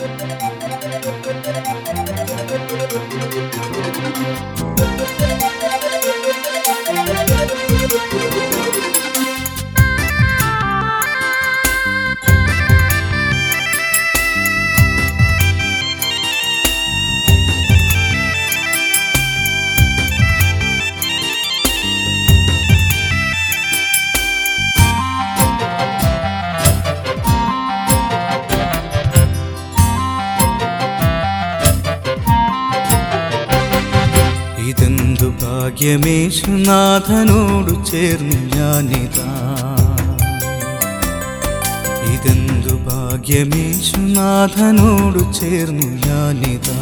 ഇതെന്തു ഭാഗ്യമേശുനാഥനോടു ചേർന്നു ഞാനിതാ ഇതെന്തു ഭാഗ്യമേശുനാഥനോടു ചേർന്നു ഞാനിതാ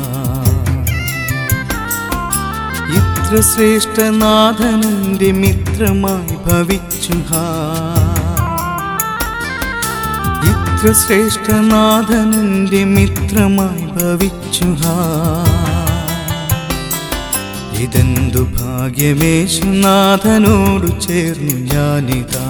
ഇത്ര ശ്രേഷ്ഠനാഥനന്റെ മിത്രമായി ഭവിച്ചു ഹാ ഇത്ര ശ്രേഷ്ഠനാഥനന്റെ മിത്രമായി ഭവിച്ചു ഹാ ഇതെന്തു ഭാഗ്യമേശുനാഥനോടു ചേർന്നു ഞാനിതാ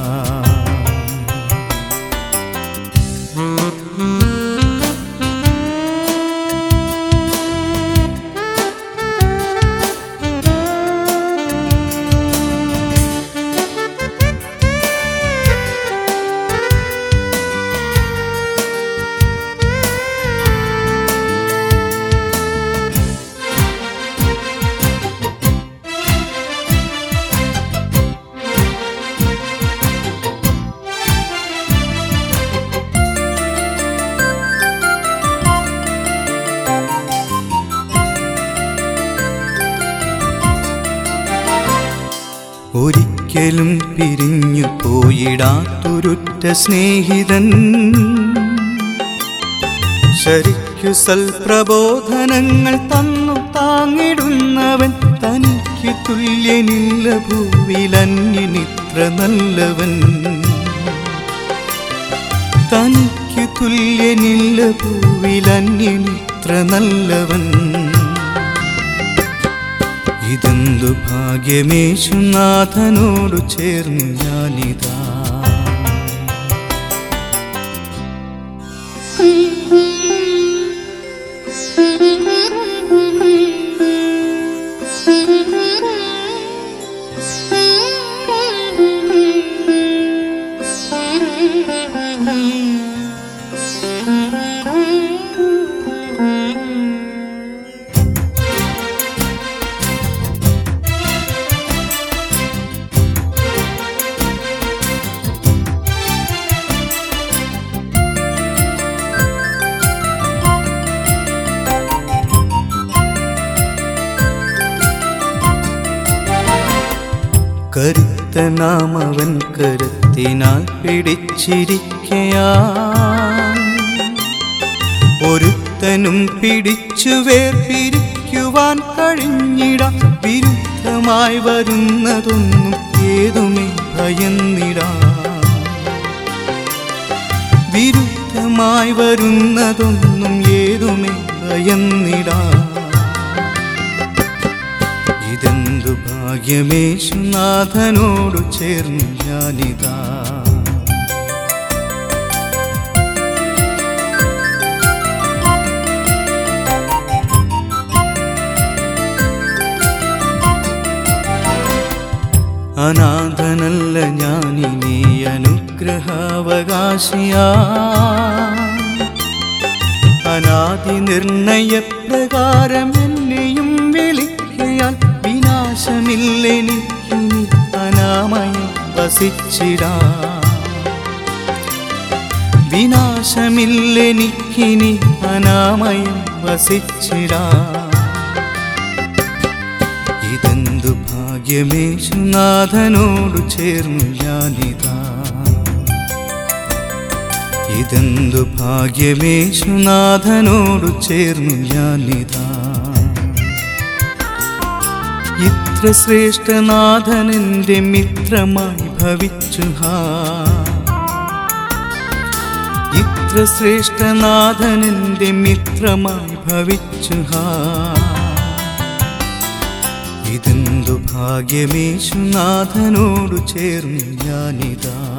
ഒരിക്കലും പിരിഞ്ഞു പോയിടാത്തൊരുറ്റ സ്നേഹിതൻ ശരിക്കു സൽപ്രബോധനങ്ങൾ തന്നു താങ്ങിടുന്നവൻ തനിക്ക് തുല്യനില്ല ഭൂവിലന്യനിത്ര നല്ലവൻ തനിക്ക് തുല്യനില്ല ഭൂവിലന്യനിത്ര നല്ലവൻ ഇതെന്തു ഭാഗ്യമേശുനാഥനോടു ചേർന്നു ഞാനിതാ കരുത്തനാമവൻ കരുത്തിനാൽ പിടിച്ചിരിക്കയാ ഒരുത്തനും പിടിച്ചു വേർപിരിക്കുവാൻ കഴിഞ്ഞിട വിരുദ്ധമായി വരുന്നതൊന്നും ഏതുമേ ഭയന്നിടാ വിരുദ്ധമായി വരുന്നതൊന്നും ഏതുമേ ഭയന്നിടാ ഇതെന്തു ഭാഗ്യമേശുനാഥനോടു ചേർന്നു ഞാനിതാ അനാഥനല്ല ഞാനിനി അനുഗ്രഹാവകാശിയാ അനാദി നിർണയപ്രകാരം എന്നെയും വിളിക്കയാൽ വിനാശമില്ലെനിക്കിനി അനാമയം വസിച്ചിടാ വിനാശമില്ലെനിക്കിനി അനാമയം വസിച്ചിടാ ഇതെന്തു ഭാഗ്യമേശുനാഥനോടു ചേർന്നു ഞാനിതാ ഇതെന്തു ഭാഗ്യമേശുനാഥനോടു ചേർന്നു ഞാനിതാ ഇത്ര ശ്രേഷ്ഠനാഥനെന്റെ മിത്രമായി ഭവിച്ചു ഹാ ഇത്ര ശ്രേഷ്ഠനാഥനെന്റെ മിത്രമായി ഭവിച്ചു ഹാ ഇതെന്തു ഭാഗ്യമേശുനാഥനോടു ചേർന്നു ഞാനിതാ